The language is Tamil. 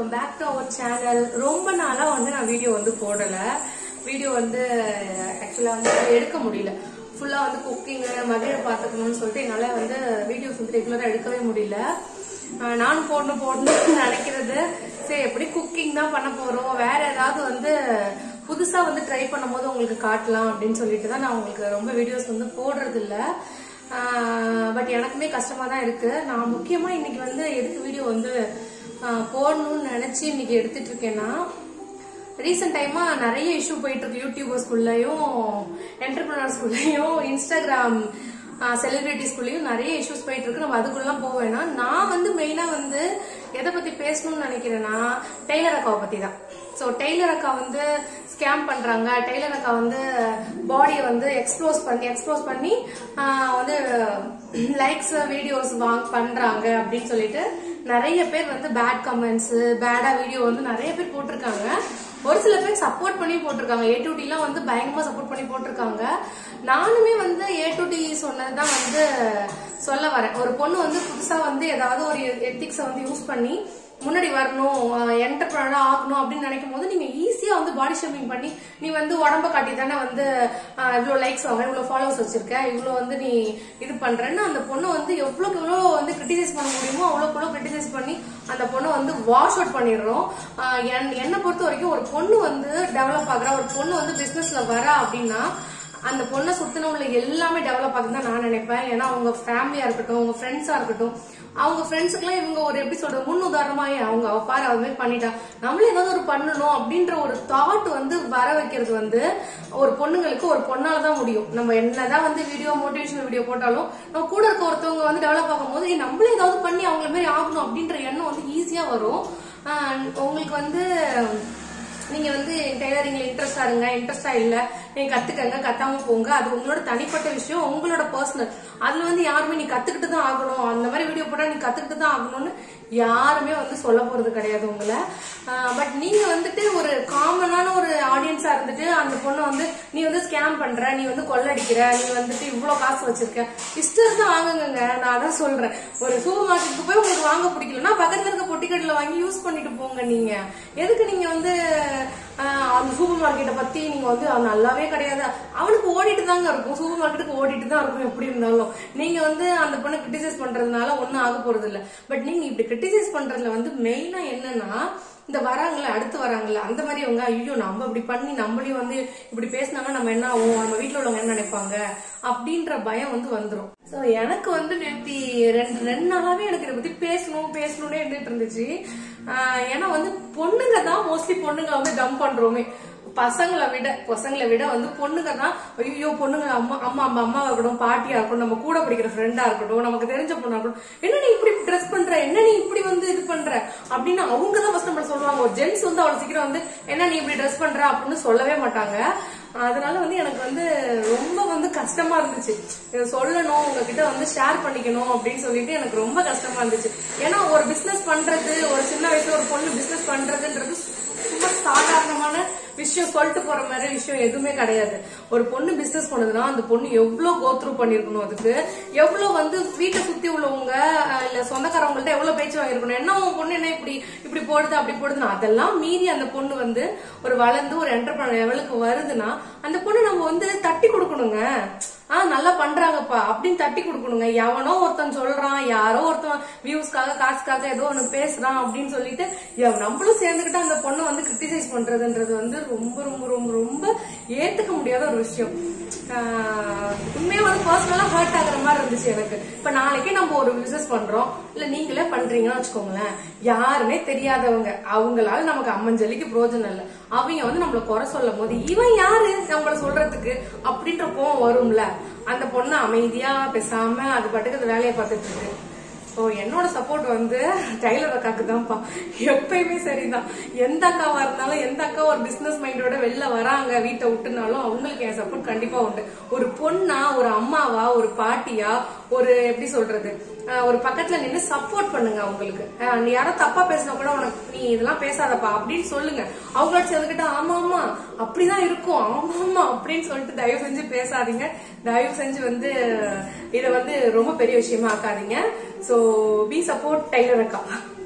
welcome back to our channel ரொம்ப நாளா வந்து நான் வீடியோ வந்து போடல வீடியோ வந்து ஆக்சுவலா வந்து எடுக்க முடியல ஃபுல்லா வந்து குக்கிங் மகிழ பாத்துக்கணும்னு சொல்லிட்டு என்னால வந்து வீடியோஸ் வந்து ரெகுலரா எடுக்கவே முடியல ஆஹ் நானும் போடணும் போடணும்னு நினைக்கிறது சரி எப்படி குக்கிங் தான் பண்ண போறோம் வேற ஏதாவது வந்து புதுசா வந்து ட்ரை பண்ணும்போது உங்களுக்கு காட்டலாம் அப்படின்னு சொல்லிட்டு தான் நான் உங்களுக்கு ரொம்ப வீடியோஸ் வந்து போடுறது இல்ல பட் எனக்குமே கஷ்டமா தான் இருக்கு நான் முக்கியமா இன்னைக்கு வந்து எதுக்கு வீடியோ வந்து ஆஹ் போடணும்னு நினைச்சு இன்னைக்கு எடுத்துட்டு இருக்கேன்னா ரீசெண்ட் டைமா நிறைய இஷ்யூ போயிட்டு இருக்கு யூடியூபர்ஸ்குள்ளயும் என்டர்பிரினர்ஸ்குள்ளயும் இன்ஸ்டாகிராம் செலிபிரிட்டிஸ்குள்ளயும் நிறைய இஷ்யூஸ் போயிட்டு இருக்கு நம்ம அதுக்குள்ளலாம் போக வேணாம் நான் வந்து மெயினா வந்து எதை பத்தி பேசணும்னு நினைக்கிறேன்னா டெய்லர் அக்காவை பத்தி தான் ஸோ டெய்லர் அக்கா வந்து ஸ்கேம் பண்றாங்க டெய்லர் அக்கா வந்து பாடியை வந்து எக்ஸ்ப்ளோஸ் பண்ணி எக்ஸ்ப்ளோஸ் பண்ணி ஆஹ் வந்து லைக்ஸ் வீடியோஸ் வாங் பண்றாங்க அப்படின்னு சொல்லிட்டு நிறைய பேர் வந்து பேட் கமெண்ட்ஸ் பேடா வீடியோ வந்து நிறைய பேர் போட்டிருக்காங்க ஒரு சில பேர் சப்போர்ட் பண்ணி போட்டிருக்காங்க ஏ டு எல்லாம் வந்து பயங்கரமா சப்போர்ட் பண்ணி போட்டிருக்காங்க நானுமே வந்து ஏ டு டி சொன்னதுதான் வந்து சொல்ல வரேன் ஒரு பொண்ணு வந்து புதுசா வந்து ஏதாவது ஒரு எத்திக்ஸை வந்து யூஸ் பண்ணி முன்னாடி வரணும் என்டர்பிரனரா ஆகணும் அப்படின்னு நினைக்கும் போது நீங்க ஈஸியா வந்து பாடி ஷேமிங் பண்ணி நீ வந்து உடம்ப காட்டி தானே வந்து ஆஹ், இவ்வளவு லைக்ஸ் வாங்க இவ்வளவு ஃபாலோவர்ஸ் வச்சிருக்க இவ்வளவு வந்து நீ இது பண்றேன்னு அந்த பொண்ணு வந்து எவ்வளவுக்கு எவ்வளவு வந்து கிரிட்டிசைஸ் பண்ண முடியுமோ அவ்வளவுக்கு எவ்வளவு கிரிட்டிசைஸ் பண்ணி அந்த பொண்ணை வந்து வாஷ் அவுட் பண்ணிடுறோம் ஆஹ், என்- என்னை பொறுத்த வரைக்கும் ஒரு பொண்ணு வந்து டெவலப் ஆகுறா ஒரு பொண்ணு வந்து பிசினஸ்ல வரா அப்படின்னா அந்த பொண்ணை சுத்தினவங்கள எல்லாமே டெவலப் ஆகுதுன்னு தான் நான் நினைப்பேன் ஏன்னா அவங்க ஃபேமிலியா இருக்கட்டும் அவங்க ஃப்ரெண்ட்ஸா இருக்கட்டும் அவங்க ஃப்ரெண்ட்ஸுக்குலாம் இவங்க ஒரு எப்படி சொல்றது முன் உதாரணமாயே அவங்க அவ பாரு அது மாதிரி பண்ணிட்டா நம்மளும் ஏதாவது ஒரு பண்ணணும் அப்படின்ற ஒரு தாட் வந்து வர வைக்கிறது வந்து ஒரு பொண்ணுங்களுக்கு ஒரு பொண்ணால தான் முடியும் நம்ம என்னதான் வந்து வீடியோ மோட்டிவேஷனல் வீடியோ போட்டாலும் நம்ம கூட இருக்க ஒருத்தவங்க வந்து டெவலப் ஆகும்போது "ஏய், நம்மளும் ஏதாவது பண்ணி அவங்கள மாதிரி ஆகணும் அப்படின்ற எண்ணம் வந்து ஈஸியா வரும் ஆஹ் உங்களுக்கு வந்து நீங்க வந்து டெய்லரிங்ல இன்ட்ரெஸ்டா இருங்க இன்ட்ரெஸ்டா இல்ல நீங்க கத்துக்கங்க கத்தாம போங்க அது உங்களோட தனிப்பட்ட விஷயம் உங்களோட பர்சனல் அதுல வந்து யாருமே நீ கத்துக்கிட்டு தான் ஆகணும் அந்த மாதிரி வீடியோ போட்டா நீ கத்துக்கிட்டு தான் ஆகணும்னு யாருமே வந்து சொல்ல போறது கிடையாது உங்களை பட் நீங்க வந்துட்டு ஒரு காமனான ஒரு ஆடியன்ஸா இருந்துட்டு அந்த பொண்ணை வந்து நீ வந்து ஸ்கேம் பண்ற நீ வந்து கொள்ளடிக்கிற நீ வந்துட்டு இவ்வளவு காசு வச்சிருக்க இஷ்டம் தான் வாங்குங்க நான் அதான் சொல்றேன் ஒரு சூப்பர் மார்க்கெட்டுக்கு போய் உங்களுக்கு வாங்க பிடிக்கலன்னா பக்கத்துல இருக்க பொட்டிக்கடையில வாங்கி யூஸ் பண்ணிட்டு போங்க நீங்க எதுக்கு நீங்க வந்து ஆஹ், அந்த சூப்பர் மார்க்கெட்டை பத்தி நீங்க வந்து அது நல்லாவே கிடையாது அவனுக்கு ஓடிட்டு தாங்க இருக்கும் சூப்பர் மார்க்கெட்டுக்கு ஓடிட்டு தான் இருக்கும் எப்படி இருந்தாலும் நீங்க வந்து அந்த பொண்ணை கிரிட்டிசைஸ் பண்றதுனால ஒண்ணும் ஆக போறது இல்ல பட் நீங்க இப்படி கிரிட்டிசைஸ் பண்றதுல வந்து மெயினா என்னன்னா இந்த வராங்கல்ல அடுத்து வராங்கல்ல அந்த மாதிரி அவங்க ஐயோ நம்ம இப்படி பண்ணி நம்மளையும் வந்து இப்படி பேசினாங்கன்னா நம்ம என்ன ஆகும் நம்ம வீட்ல உள்ளவங்க என்ன நினைப்பாங்க அப்படின்ற பயம் வந்து வந்துரும் சோ எனக்கு வந்து நேத்தி ரெண்டு ரெண்டு நாளாவே எனக்கு இதை பத்தி பேசணும் பேசணும்னே இருந்துட்டு இருந்துச்சு ஆஹ் ஏன்னா வந்து பொண்ணுங்க தான் மோஸ்ட்லி பொண்ணுங்க வந்து டம் பண்றோமே பசங்களை விட பசங்களை விட வந்து பொண்ணுங்க தான் ஐயோ பொண்ணுங்க அம்மா அம்மா அம்மா அம்மாவா இருக்கட்டும் பாட்டியா இருக்கட்டும் நம்ம கூட படிக்கிற ஃப்ரெண்டா இருக்கட்டும் நமக்கு தெரிஞ்ச பொண்ணா இருக்கட்டும் என்ன நீ இப்படி ட்ரெஸ் பண்ற என்ன நீ இப்படி வந்து இது பண்ற அப்படின்னு அவங்க தான் ஃபர்ஸ்ட் நம்ம சொல்லுவாங்க ஒரு ஜென்ஸ் வந்து அவ்வளவு சீக்கிரம் வந்து என்ன நீ இப்படி ட்ரெஸ் பண்ற அப்படின்னு சொல்லவே மாட்டாங்க அதனால வந்து எனக்கு வந்து ரொம்ப வந்து கஷ்டமா இருந்துச்சு இதை சொல்லணும் உங்ககிட்ட வந்து ஷேர் பண்ணிக்கணும் அப்படின்னு சொல்லிட்டு எனக்கு ரொம்ப கஷ்டமா இருந்துச்சு ஏன்னா ஒரு பிசினஸ் பண்றது ஒரு சின்ன வயசுல ஒரு பொண்ணு பிசினஸ் பண்றதுன்றது சும்மா சாதாரணமான விஷயம் சொல்லிட்டு போற மாதிரி விஷயம் எதுவுமே கிடையாது ஒரு பொண்ணு பிசினஸ் பண்ணுதுன்னா அந்த பொண்ணு எவ்வளவு கோத்ரூ பண்ணிருக்கணும் அதுக்கு எவ்வளவு வந்து வீட்டை சுத்தி உள்ளவங்க அஹ், இல்ல சொந்தக்காரவங்கள்ட்ட எவ்வளவு பேச்சு வாங்கிருக்கணும் என்ன உன் பொண்ணு என்ன இப்படி இப்படி போடுது அப்படி போடுதுன்னா அதெல்லாம் மீறி அந்த பொண்ணு வந்து ஒரு வளர்ந்து ஒரு என்டர்பிரனர் லெவலுக்கு வருதுன்னா அந்த பொண்ணு நம்ம வந்து தட்டி கொடுக்கணுங்க ஆ நல்லா பண்றாங்கப்பா அப்படின்னு தட்டி கொடுக்கணுங்க எவனோ ஒருத்தன் சொல்றான் யாரோ ஒருத்தன் வியூஸ்க்காக காசுக்காக ஏதோ ஒண்ணு பேசுறான் அப்படின்னு சொல்லிட்டு எவ் நம்மளும் சேர்ந்துக்கிட்டு அந்த பொண்ணை வந்து கிரிட்டிசைஸ் பண்றதுன்றது வந்து ரொம்ப ரொம்ப ரொம்ப ரொம்ப ஏத்துக்க முடியாத ஒரு விஷயம் ஆஹ் உண்மையா வந்து பர்சனலா ஹர்ட் ஆகுற மாதிரி இருந்துச்சு எனக்கு இப்ப நாளைக்கே நம்ம ஒரு பிசினஸ் பண்றோம் இல்ல நீங்களே பண்றீங்கன்னு வச்சுக்கோங்களேன் யாருமே தெரியாதவங்க அவங்களால நமக்கு அம்மஞ்சலிக்கு பிரோஜனம் இல்ல அவங்க வந்து நம்மள குறை சொல்லும் போது இவன் யாரு நம்மள சொல்றதுக்கு அப்படின்ற கோவம் வரும்ல அந்த பொண்ணு அமைதியா பேசாம அது பாட்டுக்கு அது வேலையை பார்த்துட்டு இருக்கு ஸோ என்னோட சப்போர்ட் வந்து டைலர் அக்காக்கு தான்ப்பா எப்பயுமே சரிதான் எந்த அக்காவா இருந்தாலும் எந்த அக்கா ஒரு பிசினஸ் மைண்டோட வெளில வராங்க வீட்டை விட்டுனாலும் அவங்களுக்கு என் சப்போர்ட் கண்டிப்பா உண்டு ஒரு பொண்ணா ஒரு அம்மாவா ஒரு பாட்டியா ஒரு எப்படி சொல்றது அஹ் ஒரு பக்கத்துல நின்னு சப்போர்ட் பண்ணுங்க அவங்களுக்கு அஹ் நீ யாரோ தப்பா பேசினா கூட உனக்கு நீ இதெல்லாம் பேசாதப்பா அப்படின்னு சொல்லுங்க அவங்களோட சேர்ந்துக்கிட்டு ஆமா ஆமா அப்படிதான் இருக்கும் ஆமா ஆமா அப்படின்னு சொல்லிட்டு தயவு செஞ்சு பேசாதீங்க தயவு செஞ்சு வந்து இத வந்து ரொம்ப பெரிய விஷயமா ஆக்காதீங்க சோ பி சப்போர்ட் டைலர் அக்கா